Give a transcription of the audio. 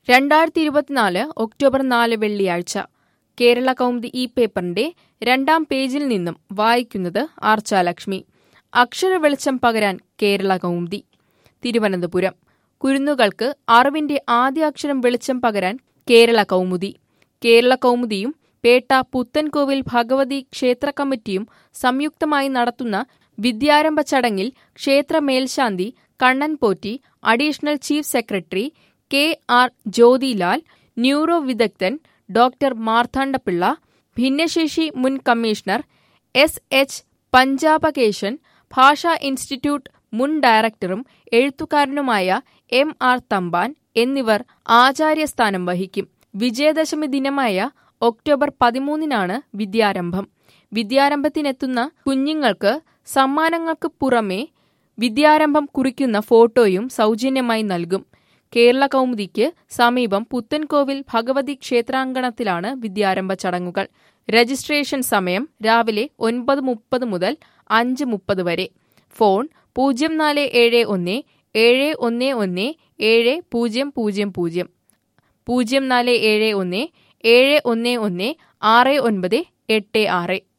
രണ്ടായിരത്തി ഇരുപത്തിനാല് ഒക്ടോബർ നാല് വെള്ളിയാഴ്ച കേരള കൗമുദി ഈ പേപ്പറിന്റെ രണ്ടാം പേജിൽ നിന്നും വായിക്കുന്നത് ആർച്ചാലക്ഷ്മി അക്ഷര വെളിച്ചം പകരാൻ കേരള കൗമുദി തിരുവനന്തപുരം കുരുന്നുകൾക്ക് അറിവിന്റെ ആദ്യ അക്ഷരം വെളിച്ചം പകരാൻ കേരള കൗമുദി കേരള കൗമുദിയും പേട്ട പുത്തൻകോവിൽ ഭഗവതി ക്ഷേത്ര കമ്മിറ്റിയും സംയുക്തമായി നടത്തുന്ന വിദ്യാരംഭ ചടങ്ങിൽ ക്ഷേത്ര മേൽശാന്തി Kannan Potti additional chief secretary K R Jyothilal neuro വിദഗ്ധൻ ഡോക്ടർ മാർത്താണ്ഡപിള്ള ഭിന്നശേഷി മുൻ കമ്മീഷണർ എസ് എച്ച് പഞ്ചാബകേശൻ ഭാഷാ ഇൻസ്റ്റിറ്റ്യൂട്ട് മുൻ ഡയറക്ടറും എഴുത്തുകാരനുമായ എം ആർ തമ്പാൻ എന്നിവർ ആചാര്യസ്ഥാനം വഹിക്കും വിജയദശമി ദിനമായ ഒക്ടോബർ പതിമൂന്നിനാണ് വിദ്യാരംഭം വിദ്യാരംഭത്തിനെത്തുന്ന കുഞ്ഞുങ്ങൾക്ക് സമ്മാനങ്ങൾക്ക് പുറമെ വിദ്യാരംഭം കുറിക്കുന്ന ഫോട്ടോയും സൗജന്യമായി നൽകും കേരള കൗമുദിക്ക് സമീപം പുത്തൻകോവിൽ ഭഗവതി ക്ഷേത്രാങ്കണത്തിലാണ് വിദ്യാരംഭ ചടങ്ങുകൾ രജിസ്ട്രേഷൻ സമയം രാവിലെ ഒൻപത് മുപ്പത് മുതൽ അഞ്ച് മുപ്പത് വരെ ഫോൺ പൂജ്യം നാല് ഏഴ് ഒന്ന് ഏഴ് ഒന്ന് ഒന്ന് ഏഴ് പൂജ്യം പൂജ്യം പൂജ്യം പൂജ്യം നാല് ഏഴ് ഒന്ന് ഏഴ് ഒന്ന് ഒന്ന് ആറ് ഒൻപത് എട്ട് ആറ്